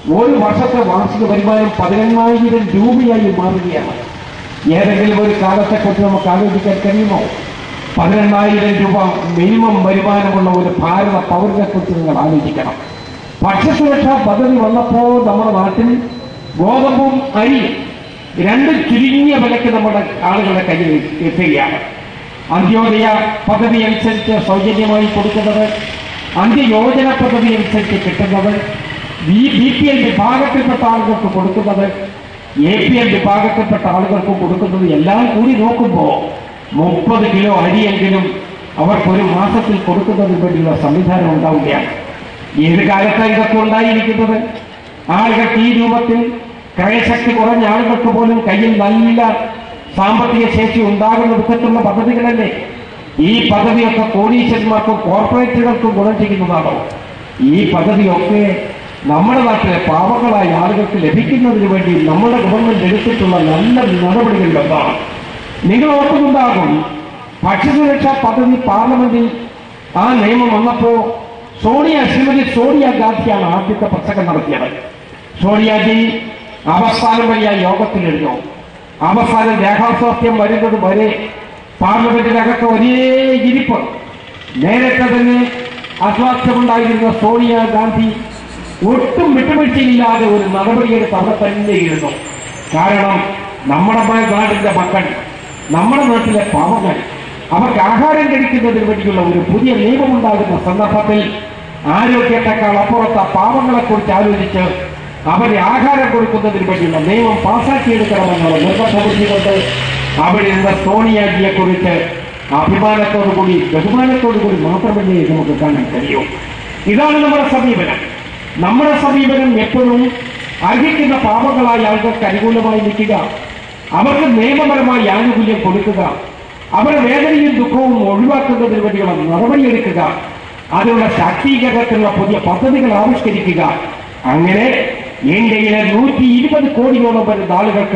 ഒരു വർഷത്തെ വാർഷിക വരുമാനം പതിനെണ്ണായിരം രൂപയായി മാറുകയാണ് ഏതെങ്കിലും ഒരു കാലത്തെക്കുറിച്ച് നമുക്ക് ആലോചിക്കാൻ കഴിയുമോ പതിനെണ്ണായിരം രൂപ മിനിമം വരുമാനമുള്ള ഒരു ഭാരത പൗരനെ കുറിച്ച് നിങ്ങൾ ആലോചിക്കണം ഭക്ഷ്യസുരക്ഷാ പദ്ധതി വന്നപ്പോൾ നമ്മുടെ നാട്ടിൽ ഗോതമ്പും അരിയും രണ്ടും ചുരുങ്ങിയ വിലയ്ക്ക് നമ്മുടെ ആളുകളുടെ കയ്യിൽ എത്തുകയാണ് അന്ത്യോദയ പദ്ധതി അനുസരിച്ച് സൗജന്യമായി കൊടുക്കുന്നത് അന്ത്യയോജന പദ്ധതി അനുസരിച്ച് കിട്ടുന്നത് ബി ബി പി എൽ വിഭാഗത്തിൽപ്പെട്ട ആളുകൾക്ക് കൊടുക്കുന്നത് എ പി എൽ വിഭാഗത്തിൽപ്പെട്ട ആളുകൾക്ക് കൊടുക്കുന്നത് എല്ലാം കൂടി നോക്കുമ്പോൾ മുപ്പത് കിലോ അരിയെങ്കിലും അവർക്ക് ഒരു മാസത്തിൽ കൊടുക്കുന്നതിന് വേണ്ടിയുള്ള സംവിധാനം ഉണ്ടാവുകയാണ് ഏത് കാലത്താണ് ഇതൊക്കെ ഉണ്ടായിരിക്കുന്നത് ആളുകൾക്ക് ഈ രൂപത്തിൽ ക്രയശക്തി കുറഞ്ഞ ആളുകൾക്ക് പോലും കയ്യിൽ നല്ല സാമ്പത്തിക ശേഷി ഉണ്ടാകുന്ന വിധത്തിലുള്ള പദ്ധതികളല്ലേ ഈ പദ്ധതിയൊക്കെ കോടീശ്വരന്മാർക്കും കോർപ്പറേറ്റുകൾക്കും ഗുണം ചെയ്യുന്നതാണോ ഈ പദ്ധതിയൊക്കെ നമ്മുടെ നാട്ടിലെ പാവങ്ങളായ ആളുകൾക്ക് ലഭിക്കുന്നതിന് വേണ്ടി നമ്മുടെ ഗവൺമെന്റ് എടുത്തിട്ടുള്ള നല്ല നടപടികളിൽ ഒന്നാണ് നിങ്ങൾ ഓർക്കുന്നുണ്ടാകും ഭക്ഷ്യസുരക്ഷാ പദ്ധതി പാർലമെന്റിൽ ആ നിയമം വന്നപ്പോ സോണിയ ശ്രീമതി സോണിയ ഗാന്ധിയാണ് ആദ്യത്തെ പ്രസംഗം നടത്തിയത് സോണിയാജി അവസാനം വഴിയ യോഗത്തിലിരുന്നു അവസാനം രേഖാസ്വാസ്ഥ്യം വരുന്നത് വരെ പാർലമെന്റിനകത്ത് ഒരേ ഇരിപ്പ് നേരത്തെ തന്നെ അസ്വാസ്ഥ്യമുണ്ടായിരുന്ന സോണിയ ഗാന്ധി ഒട്ടും വിട്ടുവീഴ്ചയില്ലാതെ ഒരു നടപടിയെടുത്ത് അവിടെ തന്നെ ഇരുന്നു കാരണം നമ്മുടെ മ- നാടിന്റെ മക്കൾ നമ്മുടെ നാട്ടിലെ പാവങ്ങൾ അവർക്ക് ആഹാരം കഴിക്കുന്നതിന് വേണ്ടിയുള്ള ഒരു പുതിയ നിയമമുണ്ടാകുന്ന സന്ദർഭത്തിൽ ആരോഗ്യത്തെക്കാൾ അപ്പുറത്ത് ആ പാവങ്ങളെക്കുറിച്ച് ആലോചിച്ച് അവരെ ആഹാരം കൊടുക്കുന്നതിന് വേണ്ടിയുള്ള നിയമം പാസാക്കിയെടുക്കണമെന്നുള്ള നിർബന്ധബുദ്ധികൊണ്ട് അവിടെ നിന്ന് സോണിയാജിയെ കുറിച്ച് അഭിമാനത്തോടു കൂടി ബഹുമാനത്തോടു കൂടി മാത്രമേ നമുക്ക് കാണാൻ കഴിയൂ ഇതാണ് നമ്മുടെ സമീപനം നമ്മുടെ സമീപനം എപ്പോഴും അർഹിക്കുന്ന പാവങ്ങളായ ആളുകൾക്ക് അനുകൂലമായി നിൽക്കുക അവർക്ക് നിയമപരമായി ആനുകൂല്യം കൊടുക്കുക അവരുടെ വേദനയും ദുഃഖവും ഒഴിവാക്കുന്നതിന് വേണ്ടിയുള്ള നടപടിയെടുക്കുക അതിനുള്ള ശാക്തീകരണത്തിനുള്ള പുതിയ പദ്ധതികൾ ആവിഷ്കരിക്കുക അങ്ങനെ ഇന്ത്യയിലെ നൂറ്റി ഇരുപത് കോടിയോളം വരുന്ന ആളുകൾക്ക്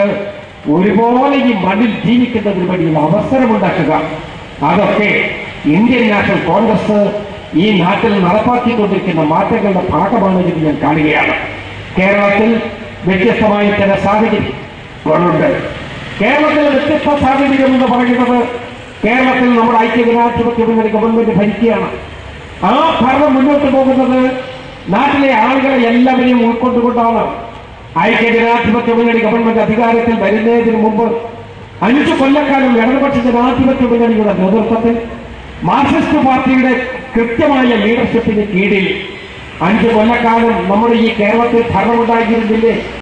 ഒരുപോലെ ഈ മണ്ണിൽ ജീവിക്കുന്നതിന് വേണ്ടിയുള്ള അവസരമുണ്ടാക്കുക അതൊക്കെ ഇന്ത്യൻ നാഷണൽ കോൺഗ്രസ് ഈ നാട്ടിൽ നടപ്പാക്കിക്കൊണ്ടിരിക്കുന്ന മാറ്റങ്ങളുടെ ഭാഗമാണ് എന്ന് ഞാൻ കാണുകയാണ് കേരളത്തിൽ വ്യത്യസ്തമായ ചില സാഹചര്യങ്ങളുണ്ട് കേരളത്തിലെ വ്യത്യസ്ത സാഹചര്യം എന്ന് പറയുന്നത് കേരളത്തിൽ നമ്മുടെ ഐക്യജനാധിപത്യ മുന്നണി ഗവൺമെന്റ് ഭരിക്കുകയാണ് ആ ഭരണം മുന്നോട്ട് പോകുന്നത് നാട്ടിലെ ആളുകളെ എല്ലാവരെയും ഉൾക്കൊണ്ടുകൊണ്ടാണ് ഐക്യജനാധിപത്യ മുന്നണി ഗവൺമെന്റ് അധികാരത്തിൽ വരുന്നതിന് മുമ്പ് അഞ്ചു കൊല്ലക്കാലം ഇടതുപക്ഷ ജനാധിപത്യ മുന്നണിയുടെ നേതൃത്വത്തിൽ മാർക്സിസ്റ്റ് പാർട്ടിയുടെ കൃത്യമായ ലീഡർഷിപ്പിന് കീഴിൽ അഞ്ചു കൊല്ലക്കാലം നമ്മുടെ ഈ കേരളത്തിൽ ഭരണമുണ്ടായിരുന്നില്ലേ